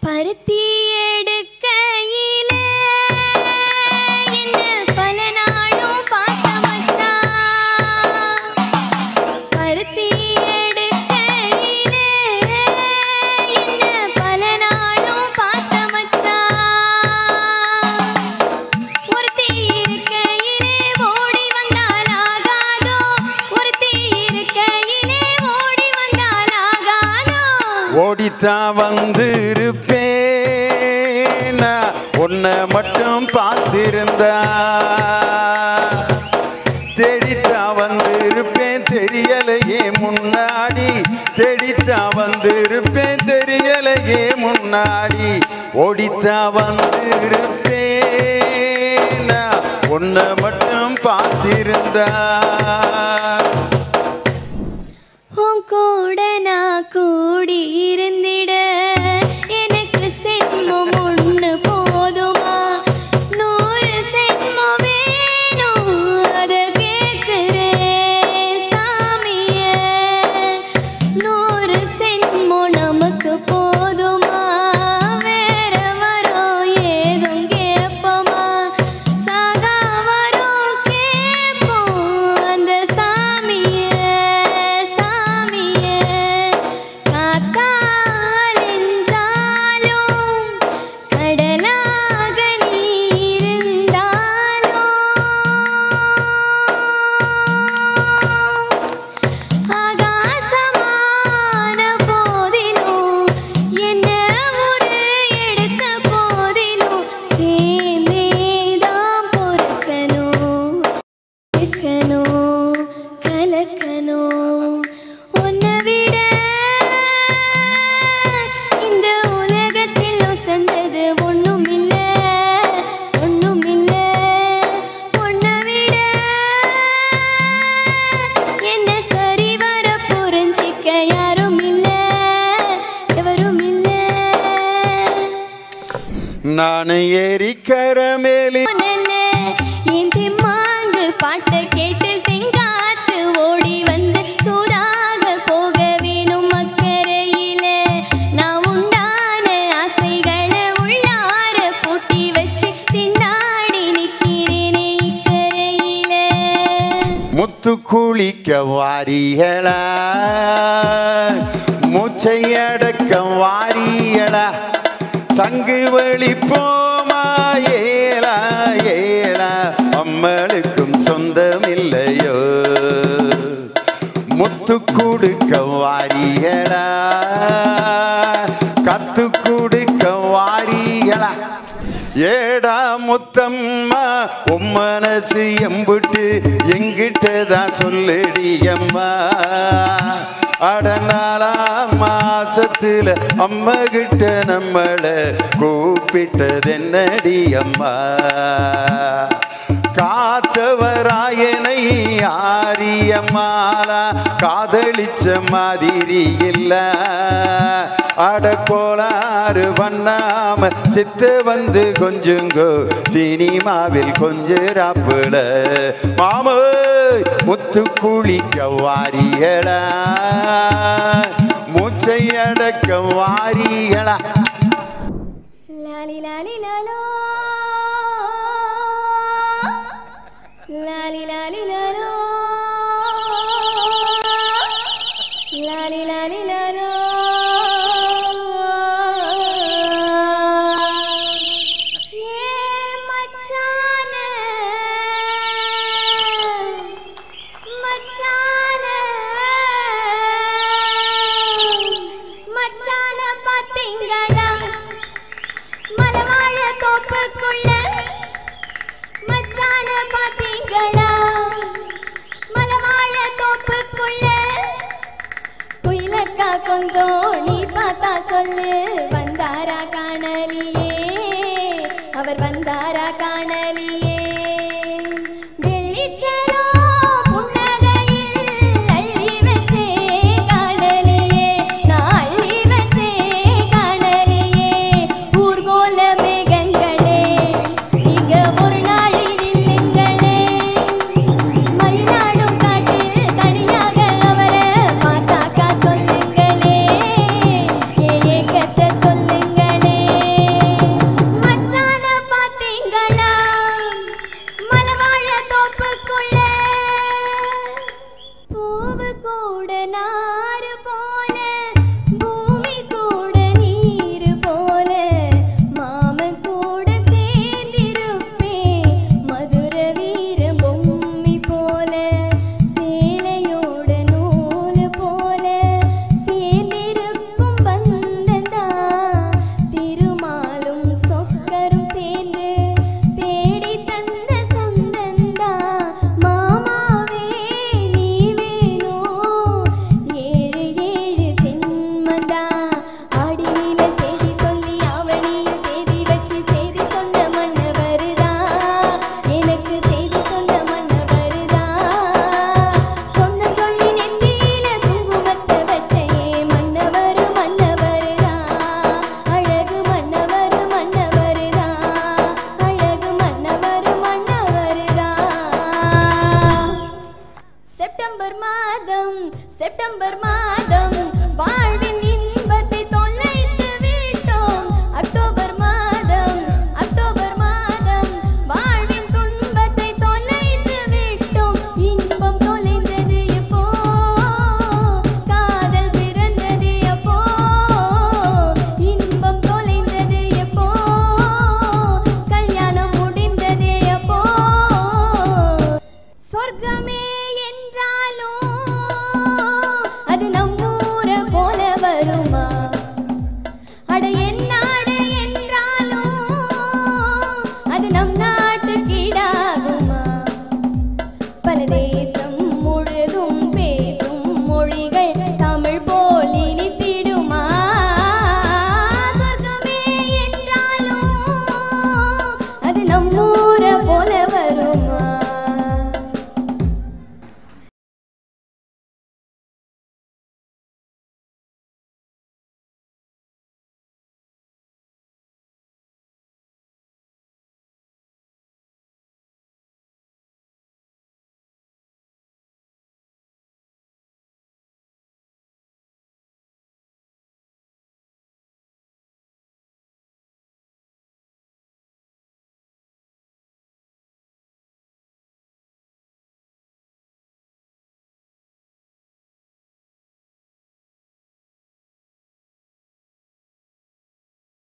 பருத்தி எடுக்கையிலே என்ன பல நாளும் பார்த்த மச்சான் பருத்தி எடுக்கையிலே என்ன பல நாளும் பார்த்த மச்சான் ஒருத்தி இருக்கையிலே ஓடி வந்தால் ஆகாதோ ஒருத்தி இருக்கையிலே ஓடி வந்தால் ஆகாதோ ஓடித்தான் வந்து இருப்பேன் உன்னை மட்டும் பார்த்திருந்தா தேடித்தான் வந்து இருப்பேன் தெரியலையே முன்னாடி தேடித்தான் வந்து இருப்பேன் தெரியலையே முன்னாடி ஓடித்தான் வந்து இருப்பேன் உன்னை மட்டும் பார்த்திருந்தா உன் கூட நான் கூடி இருந்திட எனக்கு சென்மம் ஒன்று போதுமா நூறு சென்மம் வேணும் அதை கேட்குறேன் சாமிய நூறு சென்மம் நமக்கு போதுமா வேற வரும் ஏதும் கேட்போமா சாகா வரும் கேட்போம் அந்த சாமிய சாமிய காத்தாலெஞ்சாலும் கடலாக நீ இருந்தாலும் ஆகாசமான போதிலும் என்ன ஒரு எடுத்த போதிலும் சேர்ந்தேதான் பொறுக்கணும் இருக்கணும் கலக்கணும் உன்னை விட இந்த உலகத்தில் உசந்தது ஒண்ணும் இல்ல ஒண்ணும் இல்ல உன்னை விட என்ன சரிவர புரிஞ்சிக்க யாரும் இல்ல எவரும் இல்ல நான் ஏறிக்கர மேலே மணல்ல என் திம்மாங்கு பாட்டை கேட்டு செங்காத்து ஓடி வந்து தூதாக போக வேணும் அக்கறையில நான் உண்டான ஆசைகளை உள்ளார பூட்டி வச்சு திண்டாடி நிக்கிறேனே இக்கரையில முத்து குளிக்க வாரியலா மூச்சை அடக்க வாரியலா சங்கு வலிப்போமா ஏலா ஏலா அம்மளுக்கும் சொந்தம் இல்லையோ முத்து கொடுக்க வாரியலா கத்து கொடுக்க வாரியலா ஏடா முத்தம்மா உன் மனசு எம்புட்டு எங்கிட்ட தான் சொல்லுடி அம்மா அடநாளா மாசத்துல அம்மா கிட்ட நம்மள கூப்பிட்டதென்னடி அம்மா காத்தவராயனை ஆரியம்மாலா காதலிச்ச மாதிரி இல்ல அடக்கோளாறு பண்ணாம சித்த வந்து கொஞ்சுங்கோ சினிமாவில் கொஞ்ச ராப்புல மாம முத்து குளிக்க வாரியலா மூச்சை அடக்க வாரியலா லாலி லாலி லாலோ லாலி லாலி லாலோ லாலி லாலி லாலோ ஏ மச்சானே மச்சானே மச்சான பாத்தீங்களா மலவாழ தோப்புக்குள்ள மச்சான பாத்தீங்களா மலவாழ தோப்புக்குள்ள குயிலக்கா கொஞ்சம் நீ பார்த்தா சொல்லு வந்தாரா காணலியே அவர் வந்தாரா